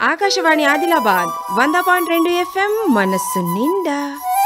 ఆకాశవాణి ఆదిలాబాద్ వంద పాయింట్ రెండు ఎఫ్ఎం మనస్సు నిండా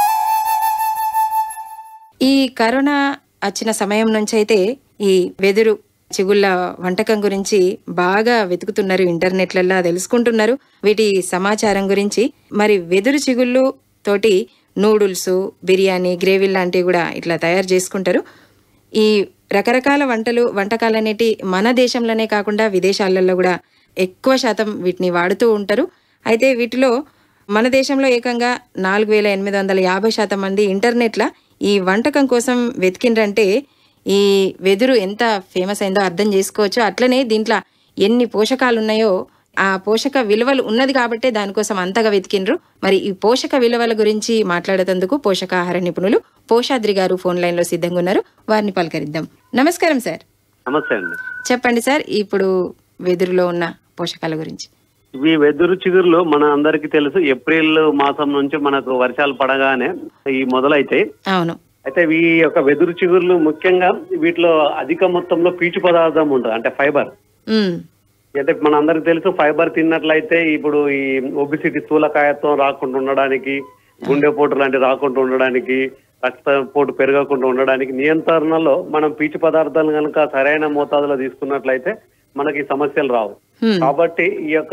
ఈ కరోనా వచ్చిన సమయం నుంచి అయితే ఈ వెదురు చిగుళ్ళ వంటకం గురించి బాగా వెతుకుతున్నారు ఇంటర్నెట్లలో తెలుసుకుంటున్నారు వీటి సమాచారం గురించి మరి వెదురు చిగుళ్ళు తోటి నూడిల్స్ బిర్యానీ గ్రేవీ లాంటివి కూడా ఇట్లా తయారు చేసుకుంటారు ఈ రకరకాల వంటలు వంటకాలు అనేటి మన దేశంలోనే కాకుండా విదేశాలలో కూడా ఎక్కువ శాతం వీటిని వాడుతూ ఉంటారు అయితే వీటిలో మన దేశంలో ఏకంగా నాలుగు వేల ఎనిమిది వందల యాభై శాతం మంది ఇంటర్నెట్ల ఈ వంటకం కోసం వెతికిండ్రంటే ఈ వెదురు ఎంత ఫేమస్ అయిందో అర్థం చేసుకోవచ్చు అట్లనే దీంట్లో ఎన్ని పోషకాలు ఉన్నాయో ఆ పోషక విలువలు ఉన్నది కాబట్టే దానికోసం అంతగా వెతికిండ్రు మరి ఈ పోషక విలువల గురించి మాట్లాడేందుకు పోషకాహార నిపుణులు పోషాద్రి గారు ఫోన్ లైన్లో సిద్ధంగా ఉన్నారు వారిని పలకరిద్దాం నమస్కారం సార్ నమస్తే అండి చెప్పండి సార్ ఇప్పుడు వెదురులో ఉన్న పోషకాల గురించి ఇవి వెదురు చిగురులు మన అందరికీ తెలుసు ఏప్రిల్ మాసం నుంచి మనకు వర్షాలు పడగానే ఈ మొదలైతాయి అవును అయితే ఈ యొక్క వెదురు చిగురులు ముఖ్యంగా వీటిలో అధిక మొత్తంలో పీచు పదార్థం ఉంటుంది అంటే ఫైబర్ ఉమ్, అంటే మన అందరికి తెలుసు ఫైబర్ తిన్నట్లయితే ఇప్పుడు ఈ ఒబిసిటీ స్థూలకాయత్వం రాకుండా ఉండడానికి గుండెపోటు లాంటి రాకుండా ఉండడానికి రక్తపోటు పెరగకుండా ఉండడానికి నియంత్రణలో మనం పీచు పదార్థాలు కనుక సరైన మోతాదులో తీసుకున్నట్లయితే మనకి సమస్యలు రావు హ్మ్. కాబట్టి ఈ యొక్క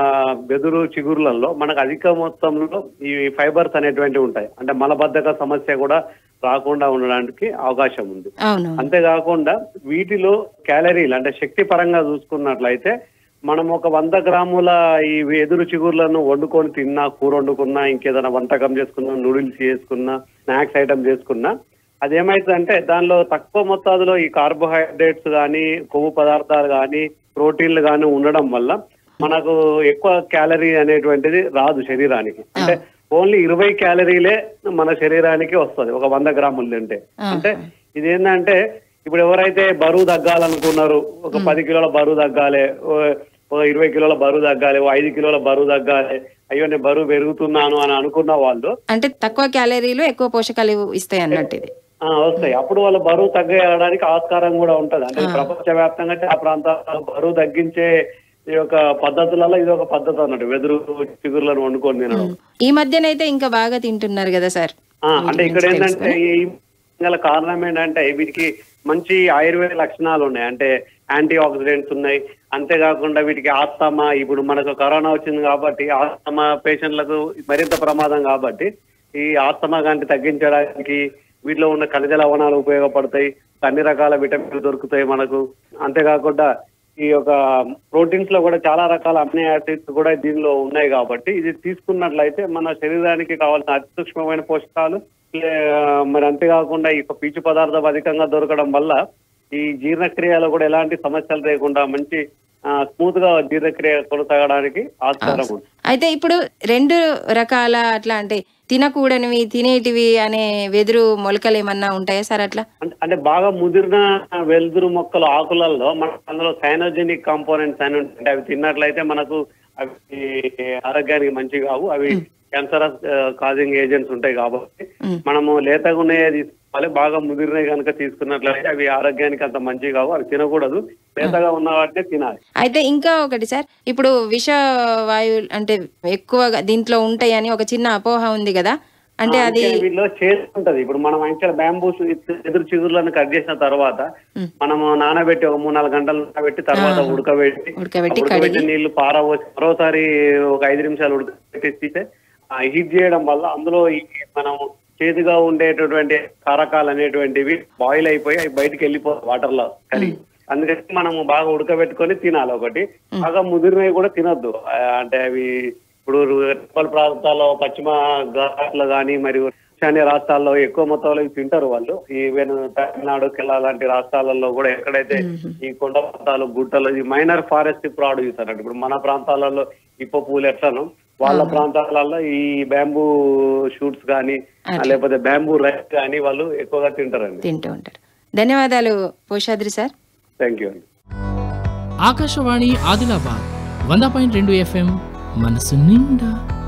బెదురు చిగురులలో మనకు అధిక మొత్తంలో ఈ ఫైబర్స్ అనేటువంటివి ఉంటాయి అంటే మలబద్ధక సమస్య కూడా రాకుండా ఉండడానికి అవకాశం ఉంది అవును అంతేకాకుండా వీటిలో క్యాలరీలు అంటే శక్తి పరంగా చూసుకున్నట్లయితే మనం ఒక వంద గ్రాముల ఈ ఎదురు చిగుర్లను వండుకొని తిన్నా కూర వండుకున్నా ఇంకేదైనా వంటకం చేసుకున్నా నూడిల్స్ చేసుకున్నా స్నాక్స్ ఐటమ్ చేసుకున్నా అదేమైతుందంటే దానిలో తక్కువ మొత్తాదులో ఈ కార్బోహైడ్రేట్స్ కానీ కొవ్వు పదార్థాలు కానీ ప్రోటీన్లు కానీ ఉండడం వల్ల మనకు ఎక్కువ క్యాలరీ అనేటువంటిది రాదు శరీరానికి అంటే ఓన్లీ ఇరవై క్యాలరీలే మన శరీరానికి వస్తుంది ఒక వంద గ్రాములు తింటే అంటే ఇదేంటంటే ఇప్పుడు ఎవరైతే బరువు తగ్గాలనుకున్నారు ఒక పది కిలోల బరువు తగ్గాలి ఓ- ఓ ఇరవై కిలోల బరువు తగ్గాలి ఓ ఐదు కిలోల బరువు తగ్గాలి అయ్యో నేను బరువు పెరుగుతున్నాను అని అనుకున్న వాళ్ళు అంటే తక్కువ క్యాలరీలు ఎక్కువ పోషకాలు ఇస్తాయి అన్నట్టు ఇది ఆ, వస్తాయి అప్పుడు వాళ్ళ బరువు తగ్గడానికి ఆస్కారం కూడా ఉంటది అంటే ప్రపంచ వ్యాప్తంగా ఆ ప్రాంతాల్లో బరువు తగ్గించే ఈ యొక్క పద్ధతులలో ఇది ఒక పద్ధతి అన్నట్టు వెదురు చిగురులను వండుకొని తినడం ఈ మధ్యనైతే ఇంకా బాగా తింటున్నారు కదా సార్ ఆ, అంటే ఇక్కడ ఏంటంటే ఈ గల కారణం ఏంటంటే వీటికి మంచి ఆయుర్వేద లక్షణాలు ఉన్నాయి అంటే యాంటీ ఆక్సిడెంట్స్ ఉన్నాయి అంతేకాకుండా వీటికి ఆస్తమా ఇప్పుడు మనకు కరోనా వచ్చింది కాబట్టి ఆస్తమా పేషెంట్లకు మరింత ప్రమాదం కాబట్టి ఈ ఆస్తమా గాంటి తగ్గించడానికి వీటిలో ఉన్న ఖనిజ లవణాలు ఉపయోగపడతాయి అన్ని రకాల విటమిన్లు దొరుకుతాయి మనకు అంతేకాకుండా ఈ యొక్క ప్రోటీన్స్ లో కూడా చాలా రకాల అమ్నే యాసిడ్స్ కూడా దీనిలో ఉన్నాయి కాబట్టి ఇది తీసుకున్నట్లయితే మన శరీరానికి కావాల్సిన అతి సూక్ష్మమైన పోషకాలు లే- మరి అంతేకాకుండా ఈ యొక్క పీచు పదార్థం అధికంగా దొరకడం వల్ల ఈ జీర్ణక్రియలో కూడా ఎలాంటి సమస్యలు లేకుండా మంచి స్మూత్ గా జీర్ణక్రియ కొనసాగడానికి ఆస్కారం ఉంది అయితే ఇప్పుడు రెండు రకాల అట్లా అంటే తినకూడనివి తినేటివి అనే వెదురు మొలకలు ఏమన్నా ఉంటాయా సార్ అట్లా అంటే- అంటే బాగా ముదిరిన వెలుతురు మొక్కల ఆకులలో మన అందులో సైనోజెనిక్ కాంపోనెంట్స్ అని ఉంటాయి అవి తిన్నట్లయితే మనకు అవి ఆరోగ్యానికి మంచి కావు అవి క్యాన్సర్ కాజింగ్ ఏజెంట్స్ ఉంటాయి కాబట్టి మ్. మనము లేతగా ఉన్నాయే తీసుకోవాలి బాగా ముదిరినవి కనుక తీసుకున్నట్లయితే అవి ఆరోగ్యానికి అంత మంచి కావు అవి తినకూడదు లేతగా ఉన్న వాటినే తినాలి అయితే ఇంకా ఒకటి సార్ ఇప్పుడు విష వాయువు అంటే ఎక్కువగా దీంట్లో ఉంటాయని ఒక చిన్న అపోహ ఉంది కదా అంటే అది అంటే వీటిలో చేదు ఉంటది ఇప్పుడు మనం యాక్చువల్ బ్యాంబూస్ ఎదురు చిగురులను కట్ చేసిన తర్వాత మ్. మనము నానబెట్టి ఒక మూడు నాలుగు గంటలు నానబెట్టి తర్వాత ఉడకబెట్టి ఉడకబెట్టి ఆ ఉడకబెట్టిన నీళ్లు పారబోసి మరోసారి ఒక ఐదు నిమిషాలు ఉడకబెట్టి తీస్తే హీట్ చేయడం వల్ల అందులో ఈ మనం చేదుగా ఉండేటటువంటి కారకాలు అనేటువంటివి బాయిల్ అయిపోయి అవి బయటికి వెళ్ళిపోతాయి వాటర్ లో కరిగి అందుకని మనము బాగా ఉడకబెట్టుకొని తినాలి ఒకటి బాగా ముదిరినవి కూడా తినొద్దు ఆ, అంటే అవి ఇప్పుడు రూరల్ ప్రాంతాల్లో పశ్చిమ ఘాట్లో కానీ మరియు ఈశాన్య రాష్ట్రాల్లో ఎక్కువ మొత్తంలో ఇవి తింటారు వాళ్ళు ఈవెన్ తమిళనాడు కేరళ లాంటి రాష్ట్రాలలో కూడా ఎక్కడైతే ఈ కొండ ప్రాంతాలు గుట్టలు ఈ మైనర్ ఫారెస్ట్ ప్రొడ్యూస్ అన్నట్టు ఇప్పుడు మన ప్రాంతాలలో ఇప్ప పూలు ఎట్లను వాళ్ళ ప్రాంతాలలో ఈ బ్యాంబూ షూట్స్ కానీ లేకపోతే బ్యాంబూ రైస్ కానీ వాళ్ళు ఎక్కువగా తింటారండి తింటూ ఉంటారు ధన్యవాదాలు పోషాద్రి సార్ థ్యాంక్ యూ అండి ఆకాశవాణి ఆదిలాబాద్ వంద పాయింట్ రెండు ఎఫ్ఎం మనసు నిండా